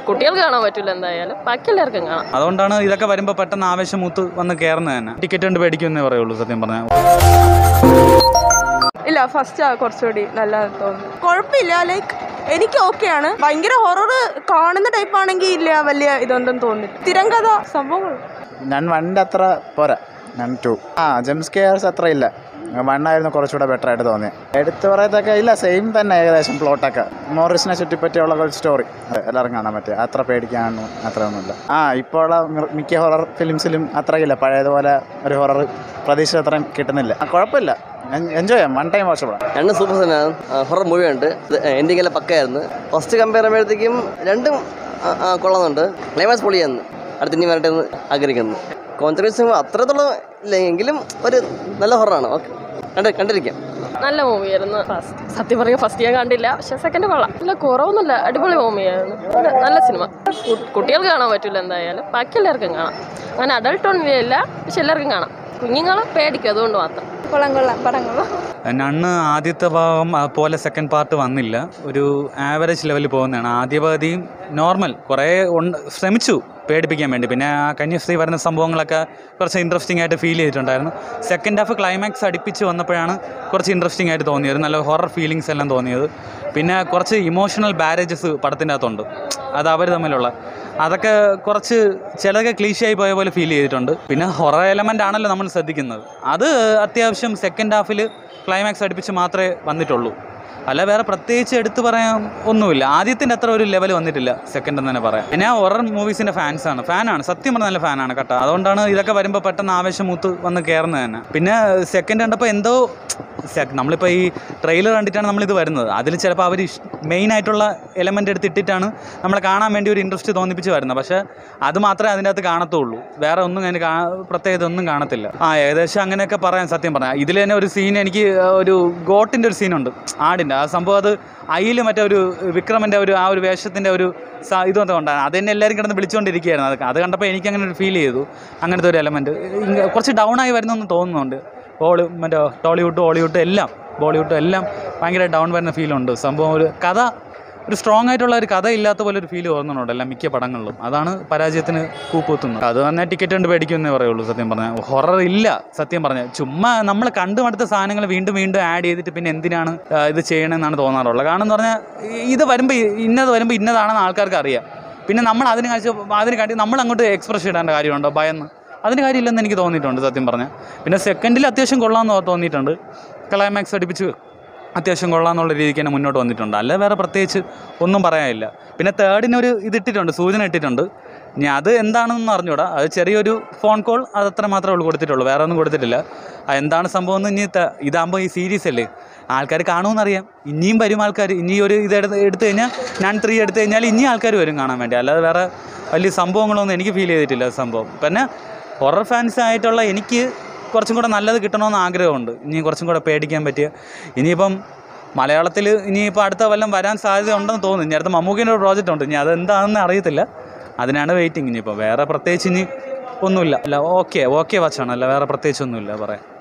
കുട്ടികൾക്ക് കാണാൻ പറ്റില്ല എന്തായാലും ബാക്കി എല്ലാവർക്കും കാണാം അതുകൊണ്ടാണ് ഇതൊക്കെ വരുമ്പോൾ പെട്ടെന്ന് ആവേശം മൂത്ത് വന്ന് കയറുന്നത് തന്നെ ടിക്കറ്റ് കൊണ്ട് പേടിക്കുമെന്നേ പറയുള്ളൂ സത്യം പറഞ്ഞാൽ ഇല്ല ഫസ്റ്റ് കുറച്ചുകൂടി നല്ല തോന്നുന്നു കുഴപ്പമില്ല ലൈക്ക് എനിക്ക് ഓക്കെയാണ് ഭയങ്കര ഹൊറർ കാണുന്ന ടൈപ്പ് ആണെങ്കിൽ ഇല്ല വലിയ ഇതൊന്നും തോന്നില്ല തിരങ്കഥ സംഭവങ്ങൾ ഞാൻ വണ്ണിൻ്റെ അത്ര പോരാ ഞാൻ ടു ആ ജംസ് കെയർസ് അത്ര ഇല്ല വണ്ണായിരുന്നു കുറച്ചുകൂടെ ബെറ്റർ ആയിട്ട് തോന്നി എടുത്തു പറയത്തൊക്കെ ഇല്ല സെയിം തന്നെ ഏകദേശം പ്ലോട്ടൊക്കെ മോറിസിനെ ചുറ്റിപ്പറ്റിയുള്ള ഒരു സ്റ്റോറി എല്ലാവർക്കും കാണാൻ പറ്റുക അത്ര പേടിക്കാനൊന്നും അത്രയൊന്നുമില്ല ആ ഇപ്പോൾ ഉള്ള മിർ- മിക്ക ഹൊറർ ഫിലിംസിലും അത്രയില്ല പഴയതുപോലെ ഒരു ഹൊറർ പ്രതീക്ഷ അത്രയും കിട്ടുന്നില്ല ആ, കുഴപ്പമില്ല എൻജോയ് ചെയ്യാം വൺ ടൈം വാച്ചബിളാണ് രണ്ടും സൂപ്പർ തന്നെയാണ് ഹൊറർ മൂവിയുണ്ട് എൻഡിങ് എല്ലാം പക്കയായിരുന്നു ഫസ്റ്റ് കമ്പയർ ചെയ്യുമ്പോഴത്തേക്കും രണ്ടും ആ, ആ, കൊള്ളുന്നുണ്ട് ക്ലൈമാക്സ് പൊളിയായിരുന്നു അടുത്ത് ഇനി വരട്ടെ എന്ന് ആഗ്രഹിക്കുന്നു കോൺട്രവേഴ്സി അത്രത്തോളം ഇല്ല എങ്കിലും ഒരു നല്ല ഹൊറാണ് ഓക്കെ കണ്ട് കണ്ടിരിക്കാം നല്ല മൂവിയായിരുന്നു ഫസ്റ്റ് സത്യം പറയുക ഫസ്റ്റ് ഞാൻ കണ്ടില്ല പക്ഷെ സെക്കൻഡ് കൊള്ളാം നല്ല കുറവൊന്നുമില്ല അടിപൊളി മൂവിയായിരുന്നു നല്ല നല്ല സിനിമ കു- കുട്ടികൾക്ക് കാണാൻ പറ്റില്ല എന്തായാലും ബാക്കി എല്ലാവർക്കും കാണാം അങ്ങനെ അഡൾട്ട് ഒന്നും ഇല്ല പക്ഷെ എല്ലാവർക്കും കാണാം കുഞ്ഞുങ്ങൾ പേടിക്കും അതുകൊണ്ട് മാത്രം കൊള്ളാം കൊള്ളാം പടം കൊള്ളാം നണ്ണ് ആദ്യത്തെ ഭാഗം പോലെ സെക്കൻഡ് പാർട്ട് വന്നില്ല ഒരു ആവറേജ് ലെവലിൽ പോകുന്നതാണ് ആദ്യ പകുതിയും നോർമൽ കുറേ ഉണ്ട് ശ്രമിച്ചു പേടിപ്പിക്കാൻ വേണ്ടി പിന്നെ ആ കന്യാസ്ത്രീ വരുന്ന സംഭവങ്ങളൊക്കെ കുറച്ച് ഇൻട്രസ്റ്റിംഗ് ആയിട്ട് ഫീൽ ചെയ്തിട്ടുണ്ടായിരുന്നു സെക്കൻഡ് ഹാഫ് ക്ലൈമാക്സ് അടുപ്പിച്ച് വന്നപ്പോഴാണ് കുറച്ച് ഇൻട്രസ്റ്റിംഗ് ആയിട്ട് തോന്നിയത് നല്ല ഹൊറർ ഫീലിങ്സ് എല്ലാം തോന്നിയത് പിന്നെ കുറച്ച് ഇമോഷണൽ ബാരേജസ് പടത്തിൻ്റെ അകത്തുണ്ട് അത് അവർ തമ്മിലുള്ള അതൊക്കെ കുറച്ച് ചിലതൊക്കെ ക്ലീശയായി പോയ പോലെ ഫീൽ ചെയ്തിട്ടുണ്ട് പിന്നെ ഹൊറർ എലമെൻ്റ് ആണല്ലോ നമ്മൾ ശ്രദ്ധിക്കുന്നത് അത് അത്യാവശ്യം സെക്കൻഡ് ഹാഫിൽ ക്ലൈമാക്സ് അടുപ്പിച്ച് മാത്രമേ വന്നിട്ടുള്ളൂ അല്ല വേറെ പ്രത്യേകിച്ച് എടുത്തു പറയാൻ ഒന്നുമില്ല ആദ്യത്തിൻ്റെ അത്ര ഒരു ലെവൽ വന്നിട്ടില്ല സെക്കൻഡ് എന്ന് തന്നെ പറയാം ഞാൻ ഹൊറർ മൂവീസിൻ്റെ ഫാൻസാണ് ഫാനാണ് സത്യം പറഞ്ഞ നല്ല ഫാനാണ് കേട്ടോ അതുകൊണ്ടാണ് ഇതൊക്കെ വരുമ്പോൾ പെട്ടെന്ന് ആവേശം മൂത്ത് വന്ന് കയറുന്നത് തന്നെ പിന്നെ സെക്കൻഡ് കണ്ടപ്പോൾ എന്തോ സെ- നമ്മളിപ്പോൾ ഈ ട്രെയിലർ കണ്ടിട്ടാണ് നമ്മളിത് വരുന്നത് അതിൽ ചിലപ്പോൾ അവർ മെയിൻ ആയിട്ടുള്ള എലമെൻ്റ് എടുത്തിട്ടിട്ടാണ് നമ്മളെ കാണാൻ വേണ്ടി ഒരു ഇൻട്രസ്റ്റ് തോന്നിപ്പിച്ച് വരുന്നത് പക്ഷേ അത് മാത്രമേ അതിൻ്റെ അകത്ത് കാണത്തുള്ളൂ വേറെ ഒന്നും അതിന് കാ പ്രത്യേകത ഒന്നും കാണത്തില്ല ആ ഏകദേശം അങ്ങനെയൊക്കെ പറയാൻ സത്യം പറയാം ഇതിൽ തന്നെ ഒരു സീൻ എനിക്ക് ഒരു ഗോട്ടിൻ്റെ ഒരു സീനുണ്ട് ആടിൻ്റെ ആ സംഭവം അത് അയിൽ മറ്റേ ഒരു വിക്രമൻ്റെ ഒരു ആ ഒരു വേഷത്തിൻ്റെ ഒരു സ- ഇതൊക്കെ ഉണ്ടായിരുന്നു അത് തന്നെ എല്ലാവരും കിടന്ന് വിളിച്ചുകൊണ്ടിരിക്കുകയായിരുന്നു അത് അത് കണ്ടപ്പോൾ എനിക്ക് അങ്ങനെ ഒരു ഫീൽ ചെയ്തു അങ്ങനത്തെ ഒരു എലമെൻറ്റ് കുറച്ച് ഡൗൺ ആയി വരുന്നെന്ന് തോന്നുന്നുണ്ട് ഹോളി മറ്റേ ടോളിവുഡ് ഹോളിവുഡ് എല്ലാം ബോളിവുഡ് എല്ലാം ഭയങ്കര ഡൗൺ വരുന്ന ഫീലുണ്ട് സംഭവം ഒരു കഥ ഒരു സ്ട്രോങ് ആയിട്ടുള്ള ഒരു കഥ ഇല്ലാത്ത പോലെ ഒരു ഫീൽ തോന്നുന്നുണ്ട് എല്ലാം മിക്ക പടങ്ങളിലും അതാണ് പരാജയത്തിന് കൂപ്പുത്തുന്നത് അത് തന്നെ ടിക്കറ്റ് കൊണ്ട് പേടിക്കുമെന്നേ പറയുള്ളൂ സത്യം പറഞ്ഞാൽ ഹൊറർ ഇല്ല സത്യം പറഞ്ഞാൽ ചുമ്മാ നമ്മൾ കണ്ടു മടുത്ത സാധനങ്ങൾ വീണ്ടും വീണ്ടും ആഡ് ചെയ്തിട്ട് പിന്നെ എന്തിനാണ് ആ, ഇത് ചെയ്യണമെന്നാണ് തോന്നാറുള്ളത് കാരണം എന്ന് പറഞ്ഞാൽ ഇത് വരുമ്പോൾ ഇന്നത് വരുമ്പോൾ ഇന്നതാണെന്ന് ആൾക്കാർക്ക് അറിയാം പിന്നെ നമ്മൾ അതിന് കാഴ്ച അതിന് കാട്ടി നമ്മൾ അങ്ങോട്ട് എക്സ്പ്രഷൻ ഇടേണ്ട കാര്യമുണ്ടോ ഭയന്ന് അതിന് കാര്യമില്ലെന്ന് എനിക്ക് തോന്നിയിട്ടുണ്ട് സത്യം പറഞ്ഞാൽ പിന്നെ സെക്കൻഡിൽ അത്യാവശ്യം കൊള്ളാമെന്ന് തോന്നിയിട്ടുണ്ട് ക്ലൈമാക്സ് അടുപ്പിച്ച് അത്യാവശ്യം കൊള്ളാമെന്നുള്ള രീതിക്ക് തന്നെ മുന്നോട്ട് വന്നിട്ടുണ്ട് അല്ല വേറെ പ്രത്യേകിച്ച് ഒന്നും പറയാനില്ല പിന്നെ തേർഡിനൊരു ഇതിട്ടിട്ടുണ്ട് സൂചന ഇട്ടിട്ടുണ്ട് ഇനി അത് എന്താണെന്ന് അറിഞ്ഞൂടാ അത് ചെറിയൊരു ഫോൺ കോൾ അത് അത്ര മാത്രമേ ഉള്ളൂ കൊടുത്തിട്ടുള്ളൂ വേറെ ഒന്നും കൊടുത്തിട്ടില്ല അത് എന്താണ് സംഭവം എന്ന് ഇനി ത- ഇതാകുമ്പോൾ ഈ സീരീസ് അല്ലേ ആൾക്കാർ കാണുമെന്നറിയാം ഇനിയും വരും ആൾക്കാർ ഇനി ഒരു ഇത് എടുത്ത് എടുത്തു കഴിഞ്ഞാൽ ഞാൻ ത്രീ എടുത്തു കഴിഞ്ഞാൽ ഇനി ആൾക്കാർ വരും കാണാൻ വേണ്ടി അല്ലാതെ വേറെ വലിയ സംഭവങ്ങളൊന്നും എനിക്ക് ഫീൽ ചെയ്തിട്ടില്ല ആ സംഭവം പിന്നെ ഹൊറർ ഫാൻസ് ആയിട്ടുള്ള എനിക്ക് കുറച്ചും കൂടെ നല്ലത് കിട്ടണമെന്ന് ആഗ്രഹമുണ്ട് ഇനി കുറച്ചും കൂടെ പേടിക്കാൻ പറ്റിയ ഇനിയിപ്പം മലയാളത്തിൽ ഇനിയിപ്പോൾ അടുത്ത വല്ലം വരാൻ സാധ്യത ഉണ്ടെന്ന് തോന്നുന്നു ഇനി അടുത്ത മമ്മൂക്കിൻ്റെ ഒരു പ്രോജക്റ്റ് ഉണ്ട് ഇനി അതെന്താണെന്ന് അറിയത്തില്ല അതിനാണ് വെയിറ്റിംഗ് ഇനിയിപ്പോൾ വേറെ പ്രത്യേകിച്ച് ഇനി ഒന്നുമില്ല അല്ല ഓക്കെ ഓക്കെ വാച്ചാണ് അല്ല വേറെ പ്രത്യേകിച്ച് ഒന്നുമില്ല പറയാം